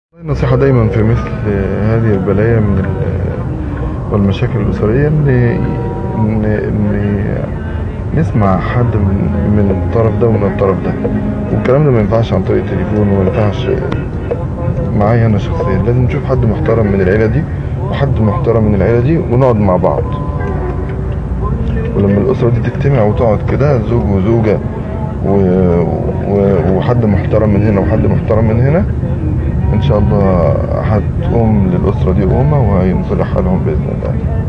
النصيحة دايما في مثل هذه البلايا من ال- والمشاكل الأسرية إن إن إن نسمع حد من من الطرف ده ومن الطرف ده والكلام ده ما ينفعش عن طريق التليفون وما ينفعش معايا أنا شخصيا لازم نشوف حد محترم من العيلة دي وحد محترم من العيلة دي ونقعد مع بعض ولما الأسرة دي تجتمع وتقعد كده زوج وزوجة و... و... وحد محترم من هنا وحد محترم من هنا ان شاء الله هتقوم للاسره دي قومه وهينصلح حالهم باذن الله